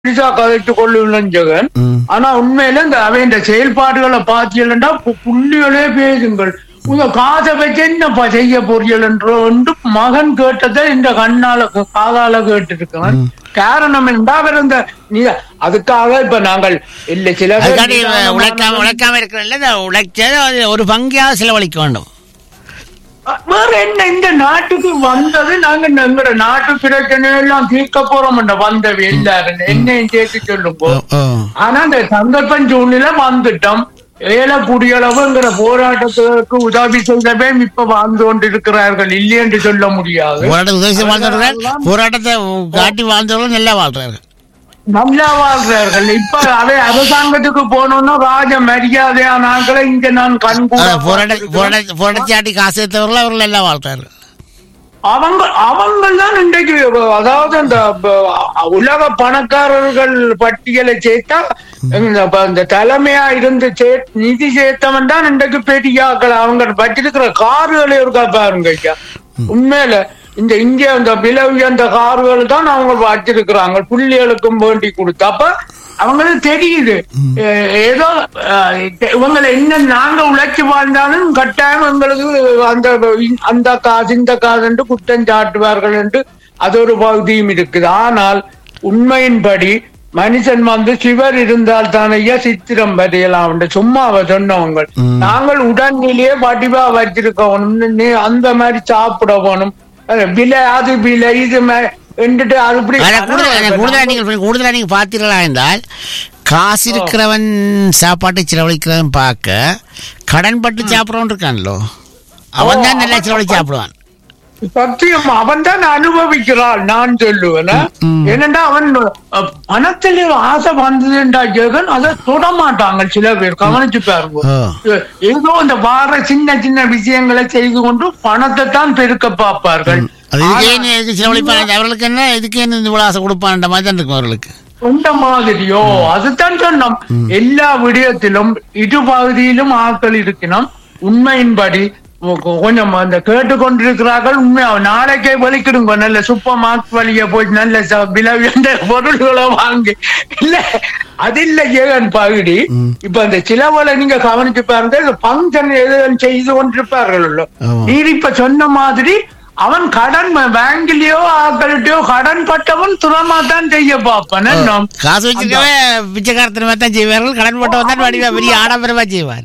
பெருசா கதைச்சு கொள்ளும் ஜெகன் ம். ஆனா உண்மையில இந்த அவன் செயல்பாடுகளை பார்த்தீங்கன்னா புள்ளிகளே பேசுங்கள் உங்க காசை வச்சு என்னப்பா செய்ய போறீர்கள் என்று என்று மகன் கேட்டதை இந்த கண்ணால காதால கேட்டிருக்கேன் காரணம் என்றா அவர் இந்த நீ அதுக்காக இப்ப நாங்கள் இல்ல சில பேர் அதுக்காண்டி நிதானமான- உழைக்காம உழைக்காம இருக்கிறல்ல இந்த உழைச்சது அது ஒரு பங்கையாக செலவழிக்க வேண்டும் வேற என்ன இந்த நாட்டுக்கு வந்தது நாங்க எங்களோட நாட்டு பிரச்சனை எல்லாம் தீர்க்க போறோம் வந்தது எல்லாரும் என்னையும் சேர்த்து சொல்லுங்க ஆனா இந்த சந்தர்ப்பம் சூழ்நிலை வந்துட்டோம் ஏல குடியளவுங்கிற போராட்டத்திற்கு உதவி செய்தவே இப்ப வாழ்ந்து கொண்டிருக்கிறார்கள் இல்லை என்று சொல்ல முடியாது போராட்ட உதவி செய்ய வாழ்ந்தவர்கள் போராட்டத்தை காட்டி வாழ்ந்தவர்கள் நல்லா வாழ்றார்கள் நல்லா வாழ்றார்கள் இப்ப அவை அரசாங்கத்துக்கு போனோம்னா ராஜ மரியாதையான ஆட்களை இங்க நான் கண் கூட அதான் போராட்ட போராட்ட போராட்டச்சாட்டி காசு எடுத்தவர்கள் அவர்கள் நல்லா வாழ்றார்கள் அவங்க அவங்க தான் இன்றைக்கு அதாவது அந்த ப- உலக பணக்காரர்கள் பட்டியலை சேர்த்தா இந்த ப- இந்த தலைமையா இருந்து சே- நிதி சேர்த்தவன் தான் இன்றைக்கு பெரிய ஆட்கள் அவங்க வச்சிருக்கிற கார்கள் இருக்கா பாருங்க ஐயா உண்மையில இந்த இந்தியா இந்த விலை உயர்ந்த கார்கள் தான் அவங்க வச்சிருக்கிறாங்க புள்ளிகளுக்கும் வேண்டி கொடுத்து அப்ப அவங்களுக்கு தெரியுது எ- ஏதோ அஹ், இவங்களை என்ன நாங்க உழைச்சு வாழ்ந்தாலும் கட்டாயம் எங்களுக்கு அந்த அந்த காசு இந்த காசு என்று குற்றம் சாட்டுவார்கள் என்று அது ஒரு பகுதியும் இருக்குது ஆனால் உண்மையின்படி மனுஷன் வந்து சிவர் இருந்தால் தானையா சித்திரம் வரையலாம் என்று சும்மா அவ சொன்னவங்க நாங்கள் உடல்நிலையே வடிவா வச்சிருக்கோம் அந்த மாதிரி சாப்பிட போகணும் விலை அது விலை இது ம- என்றுட்டு அது இப்படி ஆனா கூடுதலா கூடுதலா நீங்கள் கூடுதலா நீங்க பார்த்தீர்களா என்றால் காசு இருக்கிறவன் சாப்பாட்டை செலவழிக்கிறவன் பார்க்க கடன் பட்டு சாப்பிட்றவன் இருக்கான்லோ அவன் தான் நல்லா செலவழிச்சு சாப்பிடுவான் சத்தியம் அவன் தான் அனுபவிக்கிறான் நான் சொல்லுவேன் ஏனென்றா அவன் அஹ், பணத்தில் ஆசை வந்ததுண்டா ஜெகன் அதை தொட மாட்டாங்க சில பேர் கவனிச்சு பாருங்க ஆ. ஏதோ இந்த வார சின்ன சின்ன விஷயங்களை செய்து கொண்டு பணத்தை தான் பெருக்க பார்ப்பார்கள் அது இதுக்கே நீ எதுக்கு செலவழிப்பான் அவர்களுக்கு என்ன இதுக்கே நீ இவ்வளவு ஆசை கொடுப்பான்ற மாதிரி தான் இருக்கும் அவர்களுக்கு இந்த மாதிரியோ அதுதான் சொன்னோம் எல்லா விடயத்திலும் இரு பகுதியிலும் ஆட்கள் இருக்கணும் உண்மையின்படி கொ- கொஞ்சம் அந்த கேட்டுக்கொண்டிருக்கிறார்கள் உண்மை நாளைக்கே வெளிக்கிடுங்க நல்ல சூப்பர் மார்க் வழிய போய் நல்ல ச- விலை உயர்ந்த பொருள்களை வாங்கி இல்ல அது இல்ல ஏகன் பகுதி இப்ப அந்த சிலவலை நீங்க கவனிச்சு பாருங்க இந்த பங்கன் எதுவும் செய்து கொண்டிருப்பார்கள் ஆமா. நீர் இப்ப சொன்ன மாதிரி அவன் கடன் பேங்கிலயோ ஆக்கள்கிட்டயோ கடன் பட்டவன் துறமா தான் செய்ய பார்ப்பான் என்ன? காசு வச்சிருக்கவே பிச்சைக்காரத்தனமா தான் செய்வார்கள் கடன் போட்டவன் தான் வடிவா பெரிய ஆடம்பரமா செய்வான்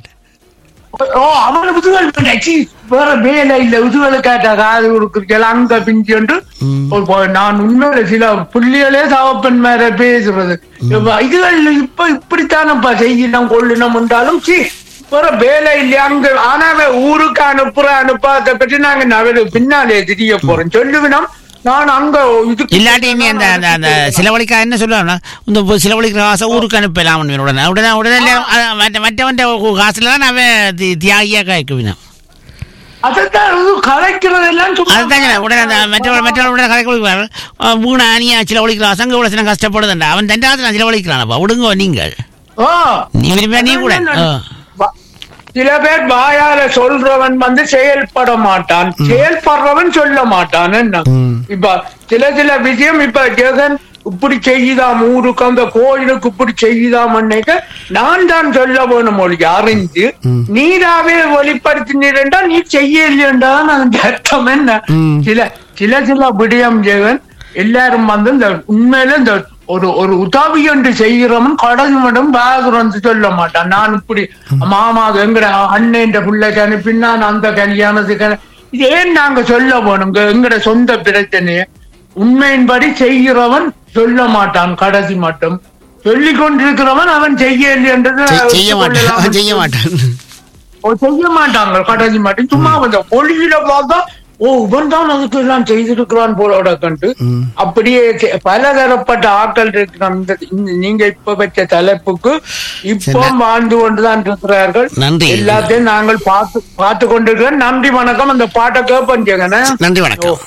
ஓ அவன் உதுவல் பண்ணி வேற வேலை இல்ல உதுவல் கேட்ட காது கொடுக்குறீங்க அங்க பிஞ்சு என்று இப்போ நான் உண்மையில சில புள்ளிகளே சாவப்பன் மேல பேசுறது இப்ப இதுகள் இப்ப இப்படித்தானப்பா செய்யணும் கொள்ளணும் என்றாலும் சி வேற வேலை இல்லையா அங்க ஆனா அவன் ஊருக்கு அனுப்புற அனுப்பாத பற்றி நாங்க அவரு பின்னாலே தெரிய போறோம் சொல்லுவினோம் நான் அங்க இதுக்கு இல்லாட்டி நீ அந்த அந்த அந்த செலவழிக்கா என்ன சொல்லுவாங்கன்னா இந்த இப்போ செலவழிக்கிற காசை ஊருக்கு அனுப்பலாம் அவன் உடனே உடனே உடனே இல்ல, அஹ், மற்ற மற்றவன் காசுல தான் அவன் தி- தியாகியா காய்க்குவினான் அதைத்தான் இது கலைக்கிறதெல்லாம் சும்மா அதுதாங்க உடனே அந்த மற்றவன் மற்றவன் உடனே கதை கொடுக்குறாரு மூணு அணியா செலவழிக்கிற அசங்க இவ்வளோ சில கஷ்டப்படுதுண்டா அவன் தண்டாவது நான் செலவழிக்கிறானப்பா விடுங்க நீங்கள் ஆ நீ விரும்பியா நீ கூட ஆ. வ- சில பேர் வாயால சொல்றவன் வந்து செயல்பட மாட்டான் செயல்படுறவன் சொல்ல மாட்டான் என்ன இப்ப சில சில விஷயம் இப்ப ஜெகன் இப்படி செய்யுதாம் ஊருக்கு அந்த கோயிலுக்கு இப்படி செய்யுதாம் அன்னைக்கு நான் தான் சொல்ல வேணும் மொழி அறிஞ்சு நீராவே வெளிப்படுத்தினீரண்டா நீ செய்யலையண்டான் அந்த அர்த்தம் என்ன ம். சில சில சில விடயம் ஜெகன் எல்லாரும் வந்து இந்த உண்மையில இந்த ஒரு ஒரு உதவி என்று செய்கிறவன் கடல் மட்டும் பாகுறன்னு சொல்ல மாட்டான் நான் இப்படி மாமா எங்கட அண்ணன் பிள்ளைக்கு அனுப்பி நான் அந்த கல்யாணத்துக்கு அனு- இது ஏன் நாங்க சொல்ல போனோம் எங்கட சொந்த பிரச்சனைய உண்மையின்படி செய்கிறவன் சொல்ல மாட்டான் கடைசி மட்டும் சொல்லிக் கொண்டிருக்கிறவன் அவன் செய்யலை என்றது செய்- செய்ய மாட்டான் அவன் செய்ய மாட்டான் ஓ, செய்ய மாட்டாங்க கடைசி மட்டும் சும்மா அந்த பொழியில பார்த்தா ஓ இவன் தான் அதுக்கு எல்லாம் செய்திருக்கிறான் போல கண்டு அப்படியே செ- பலதரப்பட்ட ஆட்கள் இருக்கிறான் இந்த இந்த- நீங்க இப்ப வச்ச தலைப்புக்கு இப்போ சரி. வாழ்ந்து கொண்டுதான் இருக்கிறார்கள் நன்றி. எல்லாத்தையும் நாங்கள் பார்த்து பார்த்து கொண்டிருக்கிறோம் நன்றி வணக்கம் அந்த பாட்டை கேட்பேன் ஜெகனே நன்றி வணக்கம்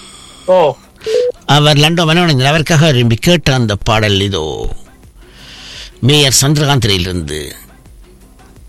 ஓ அவர் லண்டன் மனோரஞ்சன் அவருக்காக விரும்பி கேட்ட அந்த பாடல் இதோ மேயர் சந்திரகாந்திரியிலிருந்து